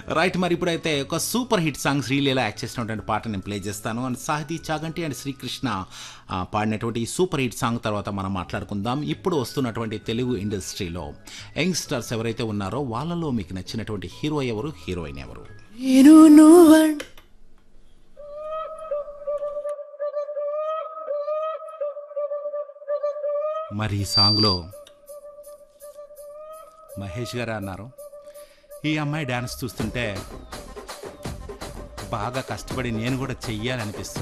right మరి ఇప్పుడైతే ఒక super hit song Sreeleela act చేసినటువంటి పాట నేను ప్లే చేస్తాను అండ్ సాహితీ చాగంటి అండ్ శ్రీకృష్ణ ఆ, పాడినటువంటి ఈ సూపర్ హిట్ సాంగ్ తర్వాత మనం మాట్లాడుకుందాం ఇప్పుడు వస్తున్నటువంటి తెలుగు ఇండస్ట్రీలో యంగ్స్టర్స్ ఎవరైతే ఉన్నారో వాళ్ళలో మీకు నచ్చినటువంటి హీరో ఎవరు హీరోయిన్ ఎవరు నేను నువ్వంట మరి ఈ సాంగ్లో మహేష్ గారు అన్నారు ఈ అమ్మాయి డ్యాన్స్ చూస్తుంటే బాగా కష్టపడి నేను కూడా చెయ్యాలనిపిస్తుంది